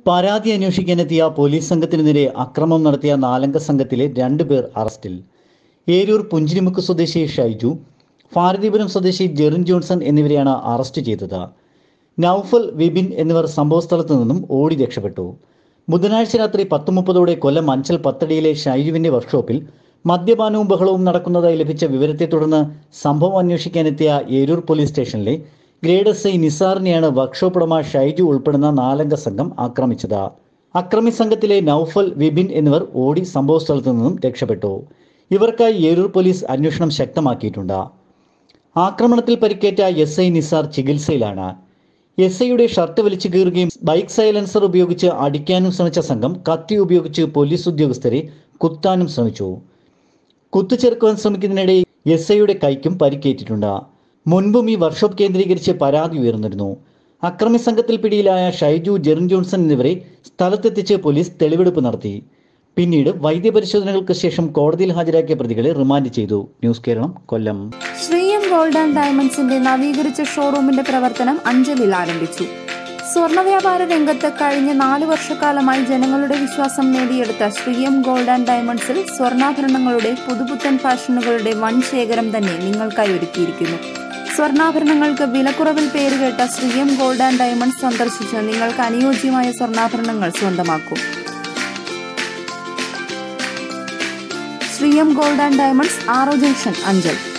പരാതി അന്വേഷിക്കാനെത്തിയ പോലീസ് സംഘത്തിനു നേരെ അക്രമം നടത്തിയ നാലംഗ സംഘത്തിലെ രണ്ടുപേർ അറസ്റ്റിൽ ഏരൂർ പുഞ്ചിരിമുക്ക് സ്വദേശി ഷൈജു ഭാരതീപുരം സ്വദേശി ജെറിൻ ജോൺസൺ എന്നിവരെയാണ് അറസ്റ്റ് ചെയ്തത് നൌഫൽ വിപിൻ എന്നിവർ സംഭവസ്ഥലത്തു നിന്നും ഓടി രക്ഷപ്പെട്ടു ബുധനാഴ്ച രാത്രി പത്ത് മുപ്പതോടെ കൊല്ലം അഞ്ചൽ പത്തടിയിലെ ഷൈജുവിന്റെ വർക്ക്ഷോപ്പിൽ മദ്യപാനവും ബഹളവും നടക്കുന്നതായി ലഭിച്ച വിവരത്തെ തുടർന്ന് സംഭവം അന്വേഷിക്കാനെത്തിയ ഏരൂർ പോലീസ് സ്റ്റേഷനിലെ ഗ്രേഡ് എസ് ഐ നിസാറിനെയാണ് വർക്ക്ഷോപ്പ് ഉടമ ഷൈജു ഉൾപ്പെടുന്ന നാലംഗ സംഘം ആക്രമിച്ചത് അക്രമി സംഘത്തിലെ നൌഫൽ വിപിൻ എന്നിവർ ഓടി സംഭവസ്ഥലത്തു നിന്നും രക്ഷപ്പെട്ടു ഇവർക്കായി ഏരൂർ പോലീസ് അന്വേഷണം ശക്തമാക്കിയിട്ടുണ്ട് ആക്രമണത്തിൽ പരിക്കേറ്റ എസ് ഐ നിസാർ ചികിത്സയിലാണ് എസ് ഐയുടെ ഷർട്ട് വലിച്ചു കീറുകയും ബൈക്ക് സൈലൻസർ ഉപയോഗിച്ച് അടിക്കാനും ശ്രമിച്ച സംഘം കത്തി ഉപയോഗിച്ച് പോലീസ് ഉദ്യോഗസ്ഥരെ കുത്താനും ശ്രമിച്ചു കുത്തുചേർക്കുവാൻ ശ്രമിക്കുന്നതിനിടെ എസ് ഐയുടെ കൈക്കും പരിക്കേറ്റിട്ടുണ്ട് മുൻപും ഈ വർക്ക്ഷോപ്പ് കേന്ദ്രീകരിച്ച് പരാതി ഉയർന്നിരുന്നു അക്രമി സംഘത്തിൽ പിടിയിലായ ഷൈജു ജെറിൻ ജോൺസൺ എന്നിവരെ സ്ഥലത്തെത്തിച്ച് പോലീസ് തെളിവെടുപ്പ് നടത്തി പിന്നീട് വൈദ്യപരിശോധനകൾക്ക് ശേഷം കോടതിയിൽ ഹാജരാക്കിയ പ്രതികളെ റിമാൻഡ് ചെയ്തു news Keralam Kollam Sreeyam gold and ഡയമണ്ട്സിന്റെ നവീകരിച്ച ഷോറൂമിന്റെ പ്രവർത്തനം അഞ്ചലിൽ ആരംഭിച്ചു സ്വർണ്ണ വ്യാപാര രംഗത്ത് കഴിഞ്ഞ നാല് വർഷക്കാലമായി ജനങ്ങളുടെ വിശ്വാസം നേടിയെടുത്ത ശ്രീയം ഗോൾഡ് ആൻഡ് ഡയമണ്ട്സിൽ സ്വർണ്ണാഭരണങ്ങളുടെ പുതുപുത്തൻ ഫാഷനുകളുടെ വൻ ശേഖരം തന്നെ നിങ്ങൾക്കായി ഒരുക്കിയിരിക്കുന്നു സ്വർണ്ണാഭരണങ്ങൾക്ക് വിലക്കുറവിൽ പേരുകേട്ട ശ്രീയം ഗോൾഡ് ആൻഡ് ഡയമണ്ട്സ് സന്ദർശിച്ച് നിങ്ങൾക്ക് അനുയോജ്യമായ സ്വർണ്ണാഭരണങ്ങൾ സ്വന്തമാക്കൂ Sreeyam gold and diamonds R O junction Anchal